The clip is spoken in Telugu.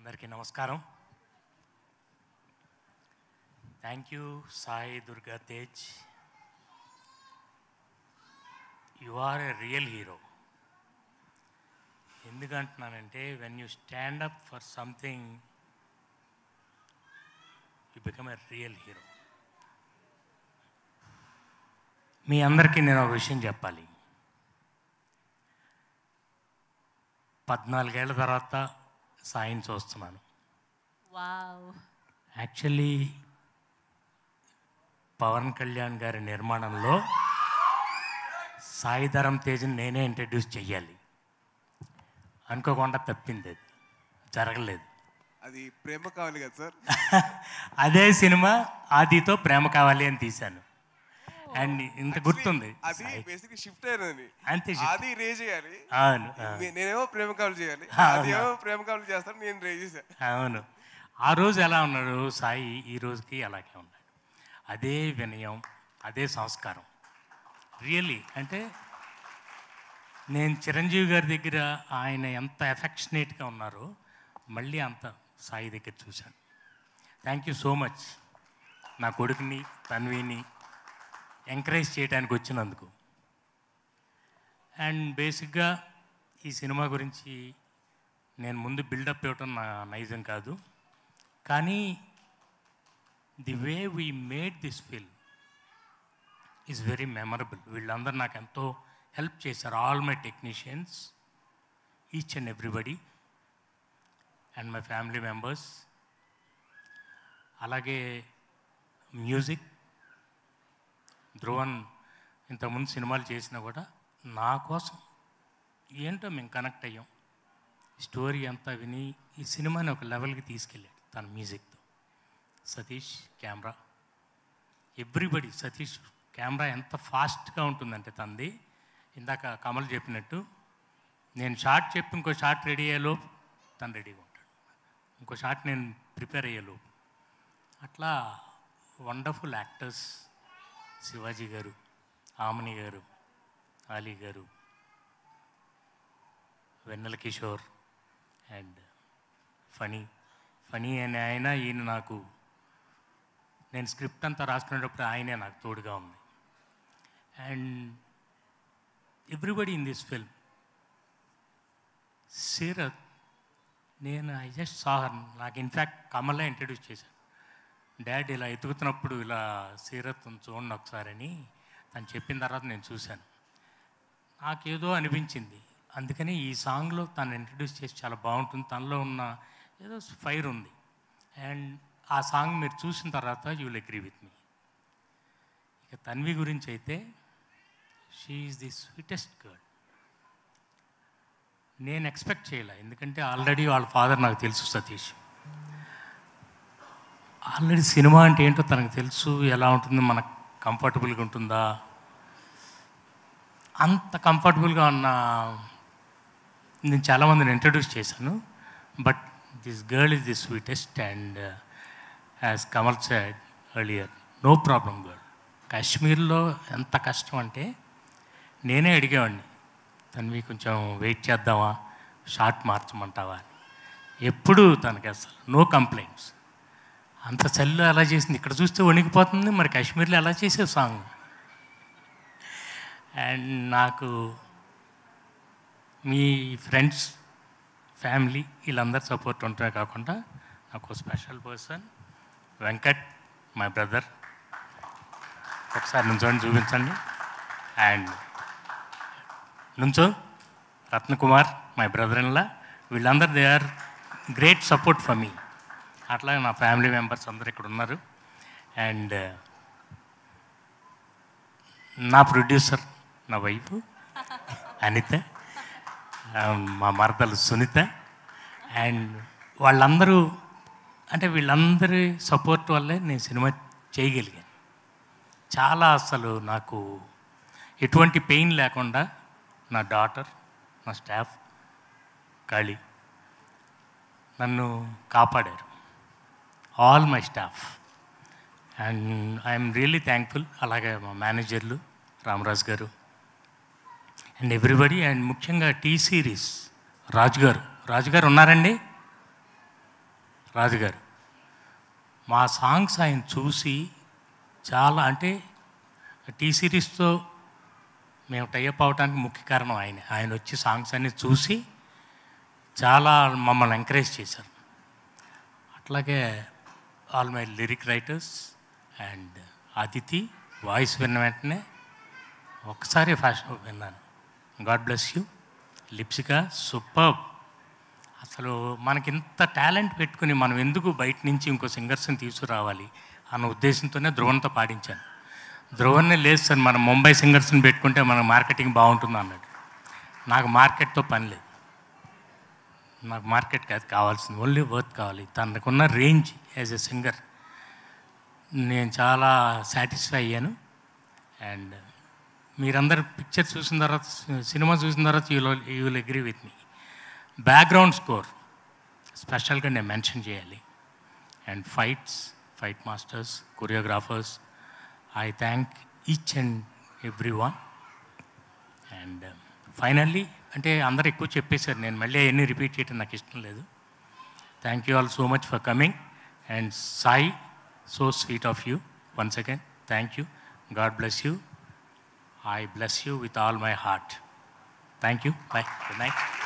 అందరికీ నమస్కారం thank you Sai Durga Tej you are a real hero ఎందుకంటున్నానంటే when you stand up for something you become a real hero మీ అందరికీ నేను ఒక విషయం చెప్పాలి పద్నాలుగేళ్ల తర్వాత సాయం చూస్తున్నాను వావ్ యాక్చువల్లీ పవన్ కళ్యాణ్ గారి నిర్మాణంలో సాయిధరం తేజ్ని నేనే ఇంట్రడ్యూస్ చెయ్యాలి అనుకోకుండా తప్పింది అది జరగలేదు అది ప్రేమ కావాలి కదా సార్ అదే సినిమా ఆదితో ప్రేమ కావాలి అని తీశాను అండ్ ఇంత గుర్తుంది అది బేసిక్ షిఫ్ట్ అయినది అంతే shift. అది రే చేయాలి అవును ఆ. నే- నేనేమో ప్రేమ కావాలి చేయాలి ఆ, అది ఏమో ప్రేమ కావాలి చేస్తాను నేను రే చేశాను అవును ఆ రోజు ఎలా ఉన్నాడు సాయి ఈ రోజుకి అలాగే ఉన్నాడు అదే వినయం అదే సంస్కారం రియల్లీ అంటే నేను చిరంజీవి గారి దగ్గర ఆయన ఎంత ఎఫెక్షనేట్గా ఉన్నారో మళ్ళీ అంత సాయి దగ్గర చూశాను థ్యాంక్ యూ సో మచ్ నా కొడుకుని తన్విని ఎంకరేజ్ చేయడానికి వచ్చినందుకు అండ్ బేసిక్గా ఈ సినిమా గురించి నేను ముందు బిల్డప్ ఇవ్వటం నా నైజం కాదు కానీ the way we made this film is very memorable వీళ్ళందరూ నాకు ఎంతో హెల్ప్ చేశారు all my technicians each and everybody and my family members అలాగే మ్యూజిక్ ధ్రువన్ ఇంతకుముందు సినిమాలు చేసినా కూడా నా కోసం ఏంటో మేము కనెక్ట్ అయ్యాం స్టోరీ అంతా విని ఈ సినిమాని ఒక లెవెల్కి తీసుకెళ్ళాడు తన మ్యూజిక్తో Satish camera everybody Satish camera ఎంత ఫాస్ట్గా ఉంటుందంటే తంది ఇందాక కమల్ చెప్పినట్టు నేను షార్ట్ చెప్పి ఇంకో షార్ట్ రెడీ అయ్యేలోపు తను రెడీగా ఉంటాడు ఇంకో షార్ట్ నేను ప్రిపేర్ అయ్యేలోపు అట్లా వండర్ఫుల్ యాక్టర్స్ శివాజీ గారు ఆమని గారు ఆలీ గారు వెన్నెల కిషోర్ అండ్ ఫనీ ఫనీ అనే ఆయన ఈయన నాకు నేను స్క్రిప్ట్ అంతా రాసుకునేటప్పుడు ఆయనే నాకు తోడుగా ఉంది and everybody in this film Seerat నేను ఐ జస్ట్ సాహర్ నాకు ఇన్ఫ్యాక్ట్ కమల్లా ఇంట్రడ్యూస్ చేశాను డాడ్ ఇలా ఎతుకుతున్నప్పుడు ఇలా సీరత్ చూడండి ఒకసారి అని తను చెప్పిన తర్వాత నేను చూశాను నాకేదో అనిపించింది అందుకని ఈ సాంగ్లో తను ఇంట్రడ్యూస్ చేసి చాలా బాగుంటుంది తనలో ఉన్న ఏదో ఫైర్ ఉంది అండ్ ఆ సాంగ్ మీరు చూసిన తర్వాత you will agree with me ఇక తన్వి గురించి అయితే she is the sweetest girl నేను ఎక్స్పెక్ట్ చేయలే ఎందుకంటే ఆల్రెడీ వాళ్ళ ఫాదర్ నాకు తెలుసు సతీష్ ఆల్రెడీ సినిమా అంటే ఏంటో తనకు తెలుసు ఎలా ఉంటుంది మనకు కంఫర్టబుల్గా ఉంటుందా అంత కంఫర్టబుల్గా ఉన్న నేను చాలామందిని ఇంట్రడ్యూస్ చేశాను but this girl is the sweetest and as Kamal said earlier no problem girl కాశ్మీర్లో ఎంత కష్టం అంటే నేనే అడిగేవాడిని తనవి కొంచెం వెయిట్ చేద్దామా షార్ట్ మార్చమంటావా అని ఎప్పుడూ తనకి అసలు నో కంప్లైంట్స్ అంత చల్లు అలా చేసింది ఇక్కడ చూస్తే వణికిపోతుంది మరి కాశ్మీర్లో ఎలా చేసే సాంగ్ అండ్ నాకు మీ ఫ్రెండ్స్ ఫ్యామిలీ వీళ్ళందరూ సపోర్ట్ ఉంటే కాకుండా నాకు special person Venkat my brother ఒకసారి నుంచోండి చూపించండి అండ్ నుంచో రత్నకుమార్ మై బ్రదర్ ఇన్లా వీళ్ళందరూ they are great support for me అట్లాగే నా ఫ్యామిలీ మెంబర్స్ అందరు ఇక్కడ ఉన్నారు అండ్ నా ప్రొడ్యూసర్ నా వైఫ్ అనిత ఆ, మా మరదలు సునీత అండ్ వాళ్ళందరూ అంటే వీళ్ళందరి సపోర్ట్ వల్లే నేను సినిమా చేయగలిగాను చాలా అసలు నాకు ఎటువంటి పెయిన్ లేకుండా నా డాటర్ నా స్టాఫ్ కాళీ నన్ను కాపాడారు all my staff and I'm really thankful అలాగే మా మేనేజర్లు Ramaraj garu and everybody and ముఖ్యంగా టీ సిరీస్ రాజు గారు రాజు గారు ఉన్నారండి రాజుగారు మా సాంగ్స్ ఆయన చూసి చాలా అంటే టీ సిరీస్తో మేము టైఅప్ అవడానికి ముఖ్య కారణం ఆయన ఆయన వచ్చి సాంగ్స్ అన్ని చూసి చాలా మమ్మల్ని ఎంకరేజ్ చేశారు అట్లాగే all my lyric writers and Aditi voice విన్న వెంటనే ఒక్కసారి ఫాస్ట్ విన్నాను God bless you Lipsika super అసలు మనకి ఇంత టాలెంట్ పెట్టుకుని మనం ఎందుకు బయట నుంచి ఇంకో సింగర్స్ని తీసుకురావాలి అన్న ఉద్దేశంతోనే ధ్రువంతో పాడించాను ధ్రువన్నే లేదు సార్ మనం ముంబై సింగర్స్ని పెట్టుకుంటే మన మార్కెటింగ్ బాగుంటుంది అన్నాడు నాకు మార్కెట్తో పని లేదు నాకు మార్కెట్ కాదు కావాల్సింది ఓన్లీ వర్త్ కావాలి తనకున్న రేంజ్ యాజ్ ఎ సింగర్ నేను చాలా సాటిస్ఫై అయ్యాను అండ్ మీరందరు పిక్చర్ చూసిన తర్వాత సినిమా చూసిన తర్వాత you you will agree with me background score స్పెషల్గా నేను మెన్షన్ చేయాలి and fights fight masters choreographers I thank each and every one and finally అంటే అందరు ఎక్కువ చెప్పేశారు నేను మళ్ళీ అవన్నీ రిపీట్ చేయడం నాకు ఇష్టం లేదు thank you all so much for coming and Sai so sweet of you once again thank you God bless you I bless you with all my heart thank you bye good night